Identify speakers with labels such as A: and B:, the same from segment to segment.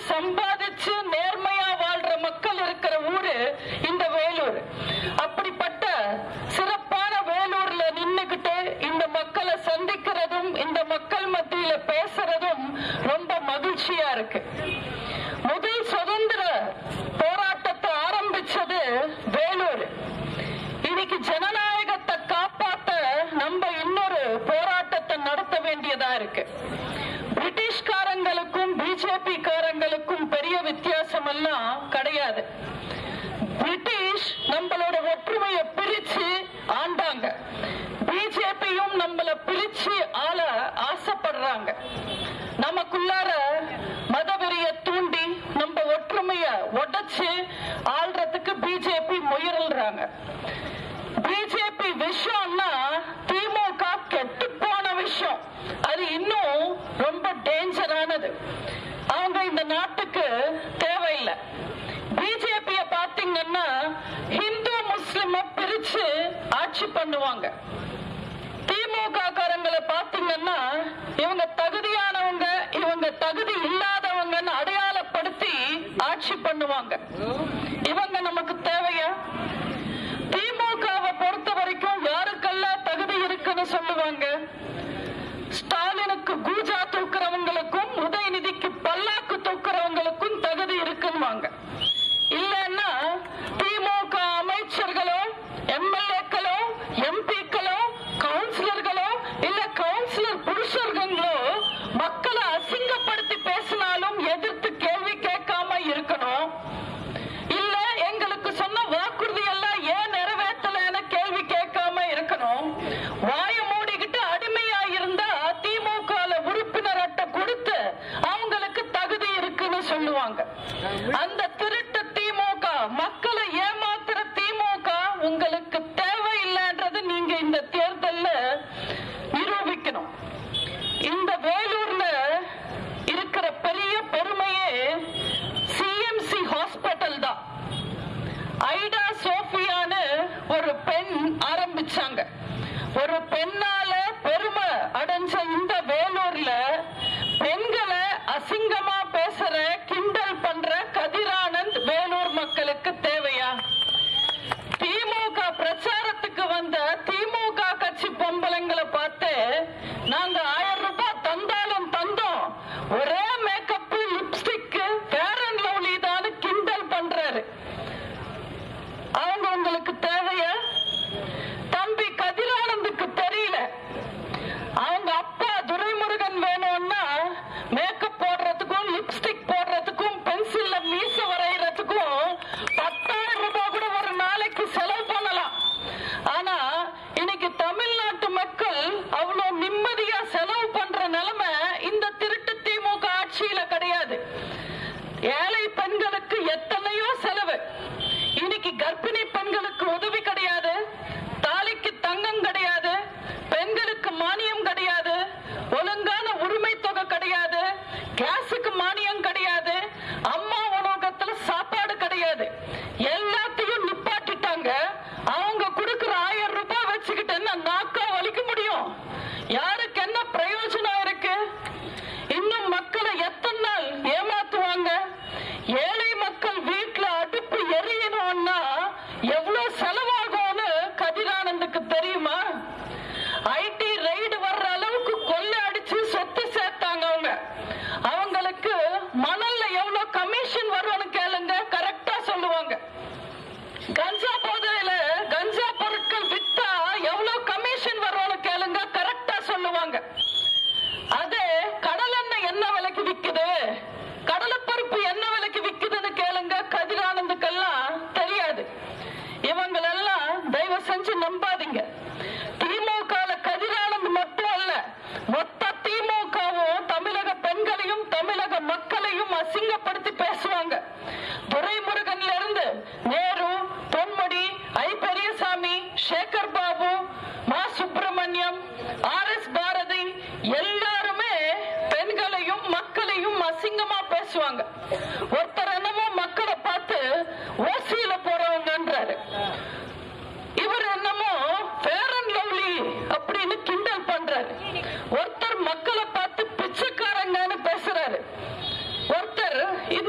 A: சம்பாதிச்சு நேர்மையா வாழ்ற மக்கள் இருக்கிற ஊரு இந்த வேலூர் அப்படிப்பட்ட சிறப்பான வேலூர்ல நின்னுகிட்டு இந்த மக்களை சந்திக்கிறதும் இந்த மக்கள் மத்தியில பேசுறதும் ரொம்ப மகிழ்ச்சியா இருக்கு முதல் சுதந்திர போராட்டத்தை ஆரம்பிச்சது வேலூர் இன்னைக்கு ஜனநாயகத்தை காப்பாத்த நம்ம இன்னொரு போராட்டத்தை நடத்த வேண்டியதா இருக்கு பிரிட்டிஷ்காரங்களுக்கும் பிஜேபி காரங்களுக்கும் பெரிய வித்தியாசம் எல்லாம் கிடையாது பிரிட்டிஷ் நம்மளோட ஒற்றுமையை பிரிச்சு ஆண்டாங்க பிஜேபியும் நம்மள பிரிச்சு ஆள ஆசைப்படுறாங்க நமக்குள்ளார மதவெறிய தூண்டி நம்ம ஒற்றுமைய உடைச்சு ஆள்றதுக்கு பிஜேபி முயல்றாங்க பிஜேபி விஷயம்னா திமுக கெட்டு போன விஷயம் அது இன்னும் ரொம்ப டேஞ்சரானது அவங்க இந்த நாட்டுக்கு தேவையில்லை பிஜேபிய பாத்தீங்கன்னா ஹிந்து முஸ்லிம பிரிச்சு ஆட்சி பண்ணுவாங்க திமுக காரங்களை பாத்தீங்கன்னா இவங்க தகுதியானவங்க இவங்க தகுதி இல்லாதவங்கன்னு அடையாளப்படுத்தி ஆட்சி பண்ணுவாங்க இவங்க நமக்கு தேவையா திமுகவை பொறுத்த வரைக்கும் யாருக்கெல்லாம் தகுதி இருக்குன்னு சொல்லுவாங்க ஸ்டாலினுக்கு கூஜா தூக்குறவங்களுக்கும் உதயநிதிக்கு பல்லாக்கு தூக்குறவங்களுக்கும் தகுதி இருக்குன்னுவாங்க இல்லைன்னா திமுக அமைச்சர்களோ எம்எல்ஏக்களோ எம்பிக்களோ கவுன்சிலர்களோ இல்ல கவுன்சிலர் புருஷர்களோ மக்களை அசிங்கப்படுத்தி பேசினாலும் எதிர்த்து கேள்வி கேட்காம இருக்கணும் இல்ல எங்களுக்கு சொன்ன வாக்குறுதி எல்லாம் ஏன் நிறைவேற்றலன்னு கேள்வி கேட்காம இருக்கணும் வாய மூடிக்கிட்டு அடிமையா இருந்தா திமுக உறுப்பினர் அட்டை கொடுத்து அவங்களுக்கு தகுதி இருக்குன்னு சொல்லுவாங்க அந்த திருட்டு திமுக மக்களை ஏமாத்துற திமுக உங்களுக்கு தேவையில்லைன்றது நீங்க இந்த தேர்தல்ல நிரூபிக்கணும் இந்த வேலூர்ல இருக்கிற பெரிய பெருமையே சிஎம்சி ஹாஸ்பிட்டல் தான் ஐடா சோஃபியான்னு ஒரு பெண் ஆரம்பிச்சாங்க ஒரு பெண்ணால பெருமை அடைஞ்ச இந்த வேலூர்ல பெண்களை அசிங்கமா பேசுற கிண்டல் பண்ற கதிரானந்த் வேலூர் மக்களுக்கு தேவையா திமுக பிரச்சாரத்துக்கு வந்த திமுக கட்சி பொம்பளைங்களை பார்த்து நாங்க ஆயிரம் ரூபாய் தந்தாலும் தந்தோம் ஒரே makeup lipstick fair and lovely தான் கிண்டல் பண்றாரு அவங்க உங்களுக்கு தேவையா தம்பி கதிரானந்துக்கு தெரியல அவங்க அப்பா துரைமுருகன் வேணும்னா மேக்கப் போடுறதுக்கும் லிப்ஸ்டிக் போடுறதுக்கும் பென்சில்ல மீச வரைகிறதுக்கும் பத்தாயிரம் ரூபாய் கூட ஒரு நாளைக்கு செலவு பண்ணலாம் ஆனா இன்னைக்கு தமிழ்நாட்டு மக்கள் அவ்வளவு நிம்மதியா செலவு பண்ற நிலைமை இந்த திருட்டு திமுக ஆட்சியில கிடையாது ஏழை பெண்களுக்கு எத்தனையோ செலவு இன்னைக்கு கர்ப்பிணி பெண்களுக்கு உதவி கிடையாது தாலிக்கு தங்கம் கிடையாது பெண்களுக்கு மானியம் கிடையாது ஒழுங்கான உரிமை தொகை கிடையாது கேஸுக்கு மானியம் கிடையாது அம்மா உணவகத்துல சாப்பாடு கிடையாது எல்லாத்தையும் நிப்பாட்டிட்டாங்க அவங்க கொடுக்கிற ஆயிரம் ரூபாய் வச்சுக்கிட்டு என்ன நாக்கா வலிக்க முடியும் யாருக்கு என்ன பிரயோஜனம் இருக்கு இன்னும் மக்களை எத்தனை நாள் ஏமாத்துவாங்க ஏழை மக்கள் வீட்டுல அடுப்பு எரியணும்னா எவ்வளவு செலவாகும்னு கதிரானந்துக்கு தெரியுமா ஐடி ரைடு வர்ற அளவுக்கு கொள்ளை அடிச்சு சொத்து சேர்த்தாங்க அவங்க அவங்களுக்கு மணல்ல எவ்வளவு கமிஷன் வரும்னு கேளுங்க கரெக்டா சொல்லுவாங்க கஞ்சா போதையில கஞ்சா பொருட்கள் வித்தா எவ்வளவு கமிஷன் வரும்னு கேளுங்க கரெக்டா சொல்லுவாங்க அதே கடல் எண்ணெய் என்ன விலைக்கு விக்குது கடலைப்பருப்பு என்ன விலைக்கு விக்குதுன்னு கேளுங்க கதிரானந்துக்கெல்லாம் தெரியாது இவங்களெல்லாம் தயவு செஞ்சு நம்பாதீங்க திமுக கதிரானந்த் மட்டும் அல்ல மொத்த திமுகவும் தமிழக பெண்களையும் தமிழக மக்களையும் அசிங்கப்படுத்தி பேசுவாங்க துரைமுருகன்ல இருந்து நேரு பொன்முடி ஐ பெரியசாமி சேகர் பாபு மா சுப்பிரமணியம் ஆர் எஸ் பாரதி எல்லாருமே பெண்களையும் மக்களையும் அசிங்கமா பேசுவாங்க ஒருத்தர் என்னமோ மக்களை பார்த்து ஓசியில போறவங்கன்றாரு இவர் என்னமோ ஃபேர் அண்ட் லவ்லி அப்படின்னு கிண்டல் பண்றாரு ஒருத்தர் மக்களை பார்த்து பிச்சைக்காரங்கன்னு பேசுறாரு ஒருத்தர் இந்த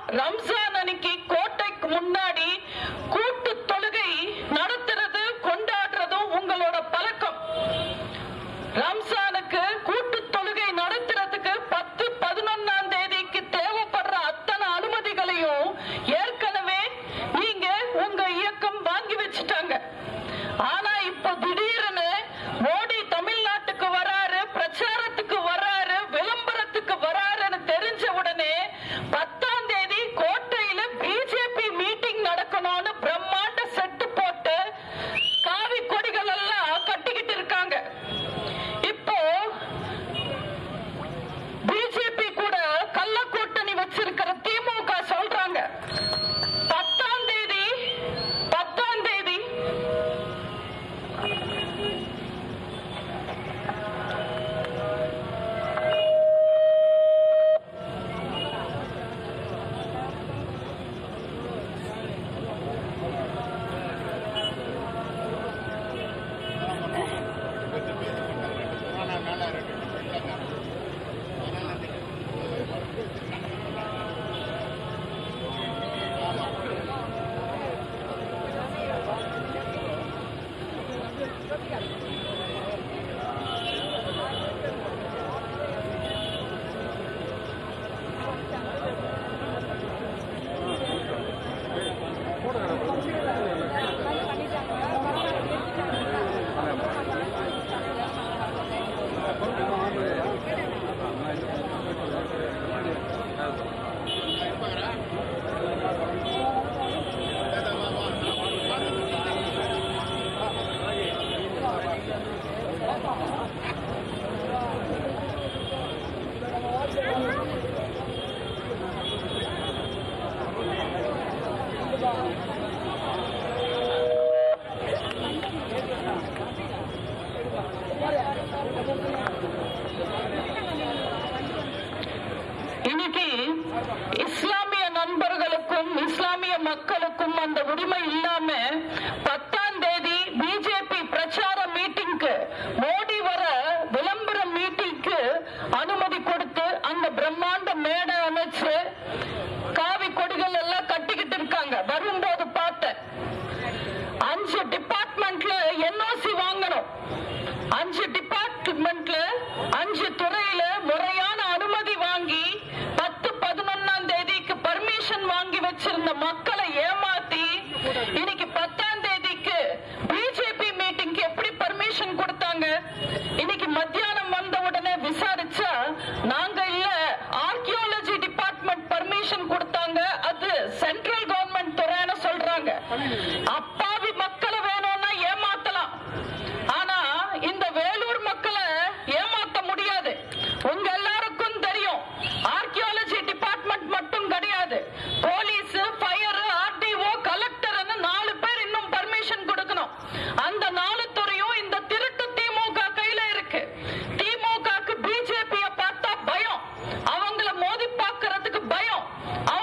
A: ரம்ஜான் அன்னைக்கு கோட்டைக்கு முன்னாடி கூட்டு தொழுகை நடத்துறது கொண்டாடுறதும் உங்களோட பழக்கம் ரம்ஜானுக்கு கூட்டு தொழுகை நடத்துறதுக்கு பத்து பதினொன்னாம் தேதிக்கு தேவைப்படுற அத்தனை அனுமதிகளையும் ஏற்கனவே நீங்க உங்க இயக்கம் வாங்கி வச்சுட்டாங்க ஆனா இப்ப திடீர்னு மோடி தமிழ்நாட்டுக்கு வராரு பிரச்சாரத்துக்கு வராரு விளம்பரத்துக்கு வராருன்னு தெரிஞ்ச உடனே பத்தாம் தேதி கோட்டையில பிஜேபி மீட்டிங் நடக்கணும்னு பிரம்மாண்ட செட்டு போட்டு காவி கொடிகள் எல்லாம் கட்டிக்கிட்டு இருக்காங்க இப்போ பிஜேபி கூட கள்ள கூட்டணி வச்சிருக்கிற திமுக சொல்றாங்க பத்தாம் தேதி பத்தாம் தேதி இன்னைக்கு இஸ்லாமிய நண்பர்களுக்கும் இஸ்லாமிய மக்களுக்கும் அந்த உரிமை இல்லாம பத்தாம் தேதி பிஜேபி பிரச்சார மீட்டிங்க்கு மோடி வர விளம்பர மீட்டிங்க்கு அனுமதி கொடுத்து அந்த பிரம்மாண்ட மேடை அமைச்சு காவி கொடிகள் எல்லாம் கட்டிக்கிட்டு இருக்காங்க வரும்போது பார்த்தேன் அஞ்சு டிபார்ட்மெண்ட்ல என்ஓசி வாங்கணும் அஞ்சு டிபார்ட்மெண்ட்ல அஞ்சு துறையில முறையான அனுமதி வாங்கி பத்து பதினொன்னாம் தேதிக்கு பர்மிஷன் வாங்கி வச்சிருந்த மக்களை ஏமாத்தி இன்னைக்கு பத்தாம் தேதிக்கு பிஜேபி மீட்டிங்க்கு எப்படி பர்மிஷன் கொடுத்தாங்க இன்னைக்கு மத்தியானம் வந்த உடனே விசாரிச்சா நாங்க இல்ல ஆர்கியோலஜி டிபார்ட்மெண்ட் பர்மிஷன் கொடுத்தாங்க அது சென்ட்ரல் கவர்மெண்ட் துறைன்னு சொல்றாங்க அப்பாவி மக்களை வேணும்னா ஏமாத்தலாம் ஆனா இந்த வேலூர் மக்களை ஏமாத்த முடியாது உங்க எல்லாருக்கும் தெரியும் ஆர்கியாலஜி டிபார்ட்மெண்ட் மட்டும் கிடையாது போலீஸ் ஃபயர் ஆர்டிஓ கலெக்டர் நாலு பேர் இன்னும் பர்மிஷன் கொடுக்கணும் அந்த நாலு துறையும் இந்த திருட்டு திமுக கையில இருக்கு திமுகக்கு பிஜேபிய பார்த்தா பயம் அவங்கள மோதி பார்க்கறதுக்கு பயம்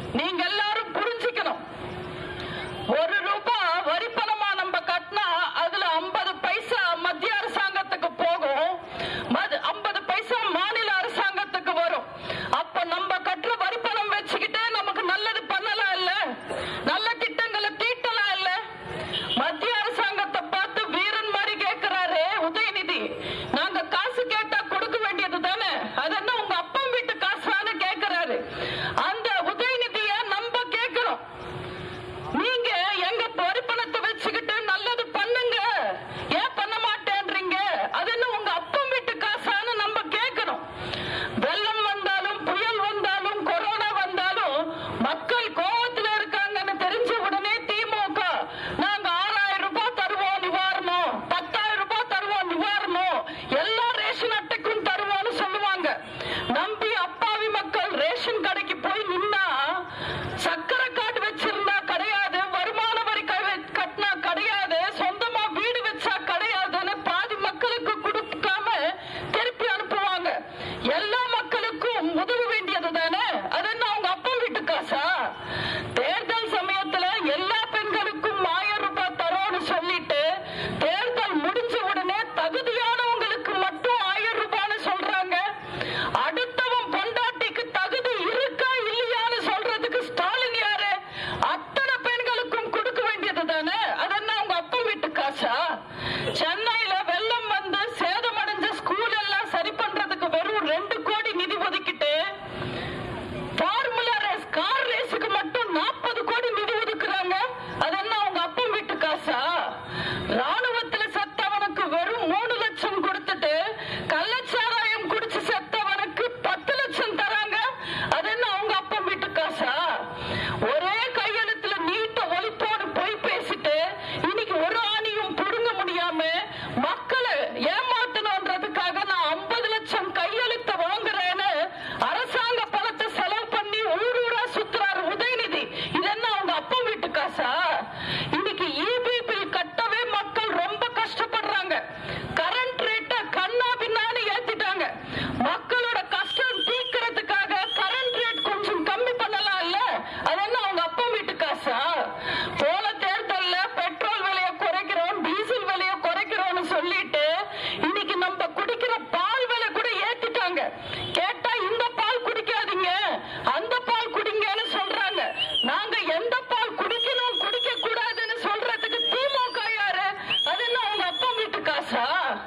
A: நீங்க எல்லாரும் புரிஞ்சுக்கணும் ஒரு ரூபாய் வரி பணமா நம்ம கட்டினா அதுல ஐம்பது பைசா மத்திய அரசாங்கத்துக்கு போகும் ஐம்பது பைசா மாநில அரசாங்கத்துக்கு வரும் அப்ப நம்ம கட்டுற வரி பணம் வச்சுக்கிட்டே நமக்கு நல்லது பண்ணலாம் இல்ல நல்ல திட்டங்களை தீட்டலாம் இல்ல மத்திய அரசாங்கத்தை பார்த்து வீரன் மாதிரி கேட்கிறாரு உதயநிதி நாங்க காசு கேட்டா கொடுக்க வேண்டியது தானே அது என்ன உங்க அப்பா வீட்டு காசான்னு கேட்கிறாரு அந்த உதயநிதிய நம்ம கேட்கிறோம் நீங்க எங்க வரி பணத்தை வச்சுக்கிட்டு நல்லது பண்ணுங்க ஏன் பண்ண மாட்டேன்றீங்க அது என்ன உங்க அப்பம் வீட்டு காசான்னு நம்ம கேட்கணும் வெள்ளம் வந்தாலும் புயல் வந்தாலும் கொரோனா வந்தாலும் மக்கள் கோவத்துல இருக்காங்கன்னு தெரிஞ்ச உடனே திமுக நாங்க ஆறாயிரம் ரூபாய் தருவோம் நிவாரணம் பத்தாயிரம் ரூபாய் தருவோம் நிவாரணம் எல்லா ரேஷன் அட்டைக்கும் தருவோம்னு சொல்லுவாங்க நம்பி அப்பாவி மக்கள் ரேஷன் கடைக்கு போய் நின்னா சக்கரை கார்டு வச்சிருந்தா கிடையாது வருமான வரி க- கட்டினா கிடையாது சொந்தமா வீடு வச்சா கிடையாதுன்னு பாதி மக்களுக்கு கொடுக்காம திருப்பி அனுப்புவாங்க எல்லா மக்களுக்கும் உதவ வேண்டியது தானே அது என்ன அவங்க அப்பா வீட்டு காசா தேர்தல் சமயத்துல எல்லா பெண்களுக்கும் ஆயிரம் ரூபாய் தரோன்னு சொல்லிட்டு தேர்தல் முடிஞ்ச உடனே தகுதியானவங்களுக்கு மட்டும் ஆயிரம் ரூபான்னு சொல்றாங்க அடுத்தவன் பொண்டாட்டிக்கு தகுதி இருக்கா இல்லையான்னு சொல்றதுக்கு ஸ்டாலின் யாரு அத்தனை பெண்களுக்கும் கொடுக்க வேண்டியது தானே அது என்ன உங்க அப்பா வீட்டு காசா சென்னையில வெள்ளம் வந்து சேதமடைஞ்ச ஸ்கூல் எல்லாம் சரி பண்றதுக்கு வெறும் ரெண்டு கோடி நிதி ஒதுக்கிட்டு ஃபார்முலா ரேஸ் கார் ரேஸுக்கு மட்டும் நாற்பது கோடி நிதி ஒதுக்குறாங்க அது என்ன அவங்க அப்பா வீட்டு காசா ராணுவத்துல செத்தவனுக்கு வெறும் மூணு லட்சம் கொடுத்துட்டு கள்ளச்சாராயம் குடிச்சு செத்தவனுக்கு பத்து லட்சம் தராங்க அது என்ன அவங்க அப்பா வீட்டு காசா ஒரே கையெழுத்துல நீட்ட ஒழிப்போடு போய் பேசிட்டு இன்னைக்கு ஒரு ஆணியும் புடுங்க முடியாம மக்களை ஏமாத்தணுன்றதுக்காக நான் ஐம்பது லட்சம் கையெழுத்த வாங்குறேன்னு அரசாங்க பணத்தை செலவு பண்ணி ஊர் ஊரா சுத்துறாரு உதயநிதி இது என்ன அவங்க அப்பா வீட்டு காசா இன்னைக்கு இபி பில் கட்டவே மக்கள் ரொம்ப கஷ்டப்படுறாங்க கரண்ட் ரேட்ட கண்ணா பின்னான்னு ஏத்திட்டாங்க மக்களோட கஷ்டம் தீக்கிறதுக்காக கரண்ட் ரேட் கொஞ்சம் கம்மி பண்ணலாம் இல்ல அது என்ன அவங்க அப்பா வீட்டு காசா போன தேர்தல்ல பெட்ரோல் விலையை குறைக்கிறோம் டீசல் விலையை குறைக்கிறோம்னு சொல்லிட்டு இன்னைக்கு நம்ம குடிக்கிற பால் விலை கூட ஏத்திட்டாங்க கேட்டா இந்த பால் குடிக்காதீங்க அந்த பால் குடிங்கன்னு சொல்றாங்க நாங்க எந்த பால் குடிக்கணும் குடிக்க கூடாதுன்னு சொல்றதுக்கு திமுக யாரு அது என்ன அவங்க அப்பா வீட்டு காசா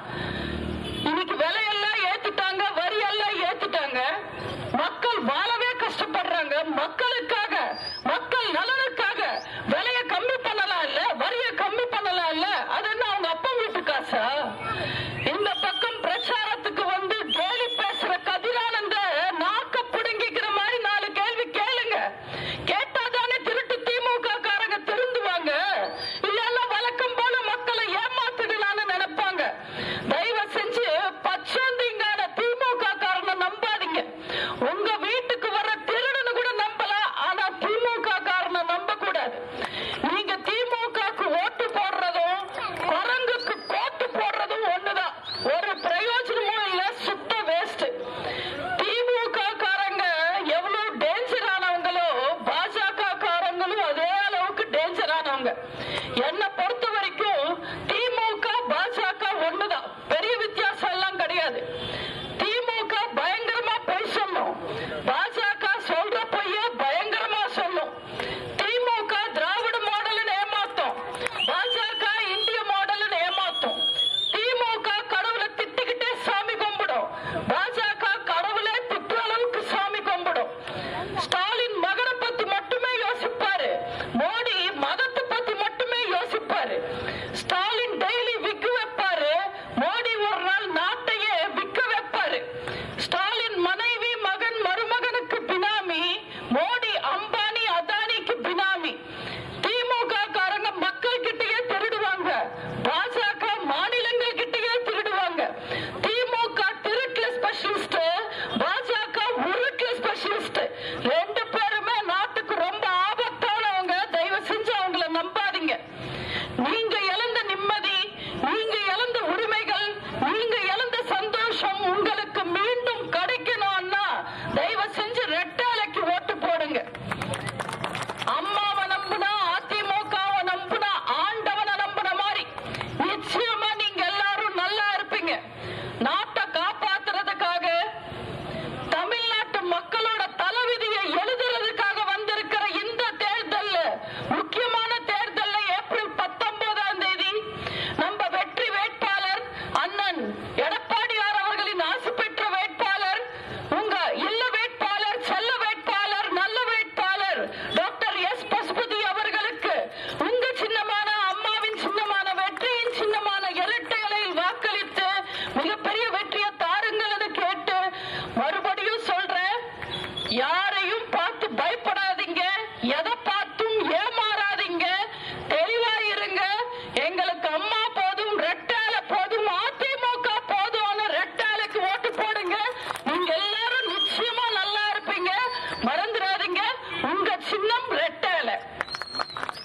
A: இன்னைக்கு விலையெல்லாம் ஏத்திட்டாங்க வரி எல்லாம் ஏத்திட்டாங்க மக்கள் வாழவே கஷ்டப்படுறாங்க மக்களுக்காக மக்கள் நலனுக்காக விலையை கம்மி பண்ணலாம் இல்ல வரியை கம்மி பண்ணலாம் இல்ல அது என்ன அவங்க அப்பா வீட்டு காசா இந்த பக்கம் பிரச்சாரத்துக்கு வந்து கேலி பேசுற கதிரானந்த நாக்க புடுங்கிக்கிற மாதிரி நாலு கேள்வி கேளுங்க கேட்டாதானே திருட்டு திமுக காரங்க திருந்துவாங்க இல்லன்னா வழக்கம் போல மக்களை ஏமாத்திடலாம்னு நினைப்பாங்க தயவு செஞ்சு பச்சோந்திங்கான திமுக காரனை நம்பாதீங்க உங்க வீட்டுக்கு வர திருடனை கூட நம்பலாம் ஆனா திமுக காரனை நம்ப கூடாது நீங்க திமுகக்கு ஓட்டு போடுறதும் குரங்குக்கு கோட்டு போடுறதும் ஒண்ணுதான் ஒரு பிரயோஜனமும் இல்ல சுத்த வேஸ்ட் திமுக காரங்க எவ்வளவு டேஞ்சர் ஆனவங்களோ பாஜக காரங்களும் அதே அளவுக்கு டேஞ்சர் ஆனவங்க என்ன பொறுத்த வரைக்கும் திமுக பாஜக ஒண்ணுதான் பெரிய வித்தியாசம் எல்லாம் கிடையாது திமுக பயங்கரமா பொய் சொல்லும் பாஜக சொல்ற பொய்ய பயங்கரமா சொல்லும் திமுக திராவிட மாடல் ஏமாத்தும் பாஜக இந்திய மாடல் ஏமாத்தும் திமுக கடவுளை திட்டிக்கிட்டே சாமி கும்பிடும் பாஜக கடவுளை திட்டுற அளவுக்கு சாமி கும்பிடும் ஸ்டாலின் மகனை பத்தி மட்டுமே யோசிப்பாரு மோடி மதத்தை பத்தி மட்டுமே யோசிப்பாரு அம்மா போதும் ரெட்டை